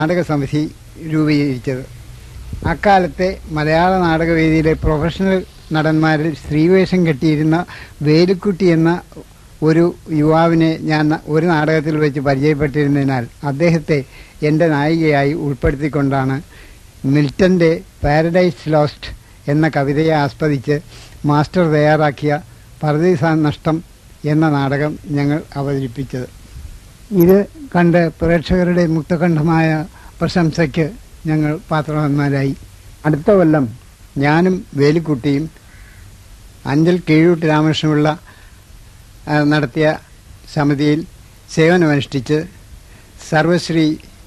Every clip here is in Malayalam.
നാടക സമിതി രൂപീകരിച്ചത് അക്കാലത്തെ മലയാള നാടകവേദിയിലെ പ്രൊഫഷണൽ നടന്മാരിൽ സ്ത്രീവേഷം കെട്ടിയിരുന്ന വേലുക്കുട്ടി എന്ന ഒരു യുവാവിനെ ഞാൻ ഒരു നാടകത്തിൽ വെച്ച് പരിചയപ്പെട്ടിരുന്നതിനാൽ അദ്ദേഹത്തെ എൻ്റെ നായികയായി ഉൾപ്പെടുത്തിക്കൊണ്ടാണ് മിൽട്ടന്റെ പാരഡൈസ് ലോസ്റ്റ് എന്ന കവിതയെ ആസ്പദിച്ച് മാസ്റ്റർ തയ്യാറാക്കിയ പരദീസ നഷ്ടം എന്ന നാടകം ഞങ്ങൾ അവതരിപ്പിച്ചത് ഇത് കണ്ട് പ്രേക്ഷകരുടെ മുക്തകണ്ഠമായ പ്രശംസയ്ക്ക് ഞങ്ങൾ പാത്രവാന്മാരായി അടുത്ത കൊല്ലം ഞാനും വേലിക്കുട്ടിയും അഞ്ചൽ കീഴൂട്ട് രാമകൃഷ്ണപിള്ള ആ, നടത്തിയ സമിതിയിൽ സേവനമനുഷ്ഠിച്ച് സർവശ്രീ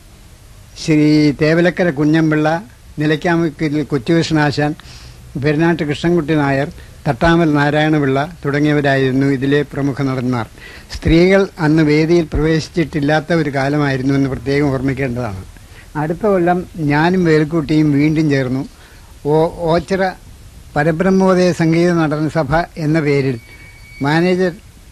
ശ്രീ തേവലക്കര കുഞ്ഞമ്പിള്ള നിലയ്ക്കാമുക്കിൽ കൊച്ചുകൃഷ്ണാശാൻ പെരുന്നാട്ട് കൃഷ്ണൻകുട്ടി നായർ തട്ടാമൽ നാരായണപിള്ള തുടങ്ങിയവരായിരുന്നു ഇതിലെ പ്രമുഖ നടന്മാർ സ്ത്രീകൾ അന്ന് വേദിയിൽ പ്രവേശിച്ചിട്ടില്ലാത്ത ഒരു കാലമായിരുന്നു എന്ന് പ്രത്യേകം ഓർമ്മിക്കേണ്ടതാണ് അടുത്ത കൊല്ലം ഞാനും വേൽക്കുട്ടിയും വീണ്ടും ചേർന്നു ഓ ഓച്ചിറ പരബ്രഹ്മോദയ സംഗീത നടന സഭ എന്ന പേരിൽ മാനേജർ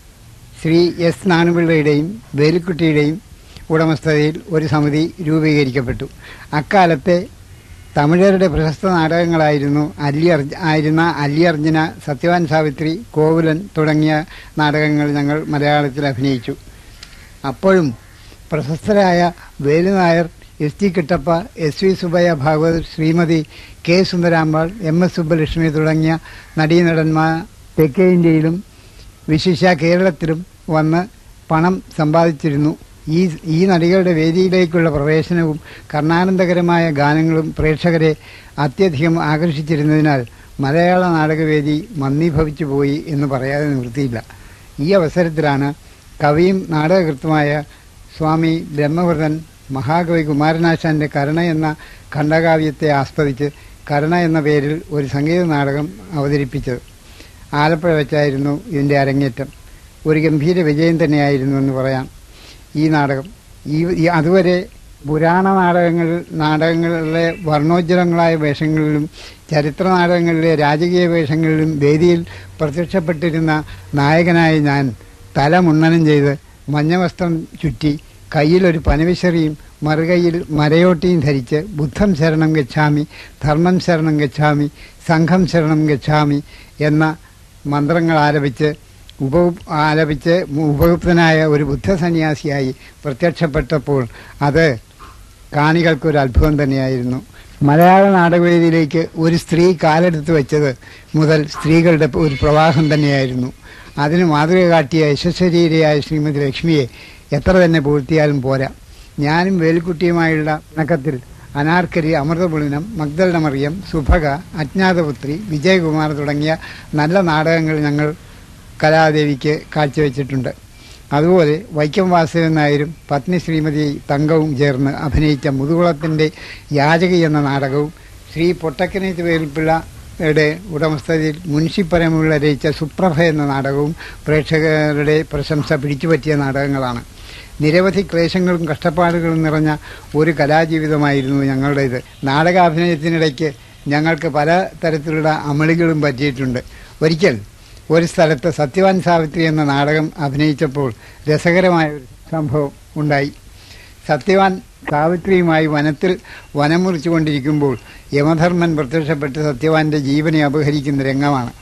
ശ്രീ എസ് നാനുപിള്ളയുടെയും വേലുക്കുട്ടിയുടെയും ഉടമസ്ഥതയിൽ ഒരു സമിതി രൂപീകരിക്കപ്പെട്ടു അക്കാലത്തെ തമിഴരുടെ പ്രശസ്ത നാടകങ്ങളായിരുന്നു അല്ലി അർജ ആയിരുന്ന അല്ലി അർജുന സത്യവാൻ സാവിത്രി കോവിലൻ തുടങ്ങിയ നാടകങ്ങൾ ഞങ്ങൾ മലയാളത്തിൽ അഭിനയിച്ചു അപ്പോഴും പ്രശസ്തരായ Velu Nair S T Kittappa S V Subbayya Bhagavathar Shrimati K Sundarambal M S Subbulakshmi തുടങ്ങിയ നടീനടന്മാർ തെക്കേ ഇന്ത്യയിലും വിശിഷ്യ കേരളത്തിലും വന്ന് പണം സമ്പാദിച്ചിരുന്നു ഈ ഈ നടികളുടെ വേദിയിലേക്കുള്ള പ്രവേശനവും കർണാനന്ദകരമായ ഗാനങ്ങളും പ്രേക്ഷകരെ അത്യധികം ആകർഷിച്ചിരുന്നതിനാൽ മലയാള നാടകവേദി മന്ദീഭവിച്ചു പോയി എന്ന് പറയാതെ നിവൃത്തിയില്ല ഈ അവസരത്തിലാണ് കവിയും നാടകകൃത്തുമായ സ്വാമി ബ്രഹ്മവ്രതൻ മഹാകവി കുമാരനാശാന്റെ കരുണ എന്ന ഖണ്ഡകാവ്യത്തെ ആസ്പദിച്ച് കരുണ എന്ന പേരിൽ ഒരു സംഗീത നാടകം അവതരിപ്പിച്ചത് ആലപ്പുഴ വെച്ചായിരുന്നു ഇതിന്റെ അരങ്ങേറ്റം ഒരു ഗംഭീര വിജയം തന്നെയായിരുന്നു എന്ന് പറയാം ഈ നാടകം ഈ ഈ അതുവരെ പുരാണ നാടകങ്ങൾ നാടകങ്ങളിലെ വർണ്ണോജ്വലങ്ങളായ വേഷങ്ങളിലും ചരിത്ര നാടകങ്ങളിലെ രാജകീയ വേഷങ്ങളിലും വേദിയിൽ പ്രത്യക്ഷപ്പെട്ടിരുന്ന നായകനായ ഞാൻ തല മുണ്ണനം ചെയ്ത് മഞ്ഞവസ്ത്രം ചുറ്റി കയ്യിലൊരു പനവിശറിയും മറുകൈയിൽ മരയോട്ടിയും ധരിച്ച് ബുദ്ധം ശരണം ഗച്ഛാമി ധർമ്മം ശരണം ഗച്ഛാമി സംഘം ശരണം ഗച്ഛാമി എന്ന മന്ത്രങ്ങൾ ആലപിച്ച് ഉപ ആലപിച്ച് ഉപയുക്തനായ ഒരു ബുദ്ധസന്യാസിയായി പ്രത്യക്ഷപ്പെട്ടപ്പോൾ അത് കാണികൾക്കൊരു അത്ഭുതം തന്നെയായിരുന്നു മലയാള നാടകവേദിയിലേക്ക് ഒരു സ്ത്രീ കാലെടുത്ത് വെച്ചത് മുതൽ സ്ത്രീകളുടെ ഒരു പ്രവാഹം തന്നെയായിരുന്നു അതിന് മാതൃക കാട്ടിയ യശസ്വരീരയായ ശ്രീമതി ലക്ഷ്മിയെ എത്ര തന്നെ പൂഴ്ത്തിയാലും പോരാ ഞാനും വേലുക്കുട്ടിയുമായുള്ള ഇണക്കത്തിൽ അനാർക്കരി അമൃതപുളിനം മഗ്ദൽ മറിയം സുഭക അജ്ഞാതപുത്രി വിജയകുമാർ തുടങ്ങിയ നല്ല നാടകങ്ങൾ ഞങ്ങൾ കലാദേവിക്ക് കാഴ്ചവെച്ചിട്ടുണ്ട് അതുപോലെ വൈക്കം വാസുദേവൻ നായരും പത്നി ശ്രീമതി തങ്കവും ചേർന്ന് അഭിനയിച്ച മുതുകുളത്തിന്റെ യാചകി എന്ന നാടകവും ശ്രീ പൊട്ടക്കനേത്ത് വേൽപ്പിള്ളയുടെ ഉടമസ്ഥതയിൽ മുൻഷിപ്പരമുള്ള രചിച്ച സുപ്രഭ എന്ന നാടകവും പ്രേക്ഷകരുടെ പ്രശംസ പിടിച്ചുപറ്റിയ നാടകങ്ങളാണ് നിരവധി ക്ലേശങ്ങളും കഷ്ടപ്പാടുകളും നിറഞ്ഞ ഒരു കലാജീവിതമായിരുന്നു ഞങ്ങളുടേത് നാടകാഭിനയത്തിനിടയ്ക്ക് ഞങ്ങൾക്ക് പല തരത്തിലുള്ള അമളികളും പറ്റിയിട്ടുണ്ട് ഒരിക്കൽ ഒരു സ്ഥലത്ത് സത്യവാൻ സാവിത്രി എന്ന നാടകം അഭിനയിച്ചപ്പോൾ രസകരമായ ഒരു സംഭവം ഉണ്ടായി സത്യവാൻ സാവിത്രിയുമായി വനത്തിൽ വനം മുറിച്ചുകൊണ്ടിരിക്കുമ്പോൾ യമധർമ്മൻ പ്രത്യക്ഷപ്പെട്ട് സത്യവാന്റെ ജീവനെ അപഹരിക്കുന്ന രംഗമാണ്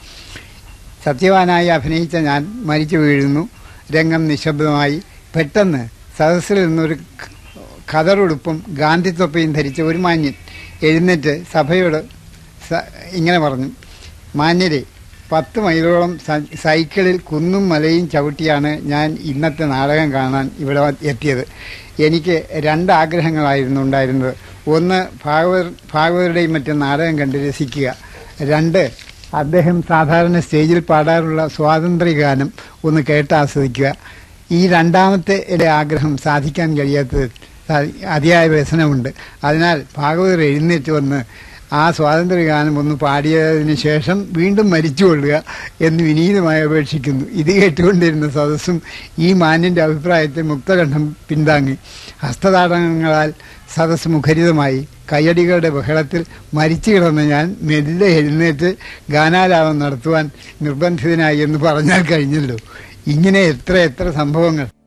സത്യവാനായി അഭിനയിച്ച ഞാൻ മരിച്ചു വീഴുന്നു രംഗം നിശബ്ദമായി പെട്ടെന്ന് സദസ്സിൽ നിന്നൊരു കതറുടുപ്പും ഗാന്ധിത്തൊപ്പയും ധരിച്ച ഒരു മാന്യൻ എഴുന്നേറ്റ് സഭയോട് സ- ഇങ്ങനെ പറഞ്ഞു മാന്യരെ പത്ത് മൈലോളം സ- സൈക്കിളിൽ കുന്നും മലയും ചവിട്ടിയാണ് ഞാൻ ഇന്നത്തെ നാടകം കാണാൻ ഇവിടെ എത്തിയത് എനിക്ക് രണ്ട് ആഗ്രഹങ്ങളായിരുന്നു ഉണ്ടായിരുന്നത് ഒന്ന് ഭാഗവർ ഭാഗവതരുടെയും മറ്റും നാടകം കണ്ട് രസിക്കുക രണ്ട് അദ്ദേഹം സാധാരണ സ്റ്റേജിൽ പാടാറുള്ള സ്വാതന്ത്ര്യ ഗാനം ഒന്ന് കേട്ട് ആസ്വദിക്കുക ഈ രണ്ടാമത്തെ എൻ്റെ ആഗ്രഹം സാധിക്കാൻ കഴിയാത്തത് സാ- അതിയായ വ്യസനമുണ്ട് അതിനാൽ ഭാഗവതർ എഴുന്നേറ്റ് വന്ന് ആ സ്വാതന്ത്ര്യ ഗാനം ഒന്ന് പാടിയതിനു ശേഷം വീണ്ടും മരിച്ചുകൊള്ളുക എന്ന് വിനീതമായി അപേക്ഷിക്കുന്നു ഇത് കേട്ടുകൊണ്ടിരുന്ന സദസ്സും ഈ മാന്യന്റെ അഭിപ്രായത്തെ മുക്തകണ്ഠം പിന്താങ്ങി ഹസ്തതാടനങ്ങളാൽ സദസ്സ് മുഖരിതമായി കയ്യടികളുടെ ബഹളത്തിൽ മരിച്ചു കിടന്ന ഞാൻ മെല്ലെ എഴുന്നേറ്റ് ഗാനാലാപം നടത്തുവാൻ നിർബന്ധിതനായി എന്ന് പറഞ്ഞാൽ കഴിഞ്ഞല്ലോ ഇങ്ങനെ എത്ര എത്ര സംഭവങ്ങൾ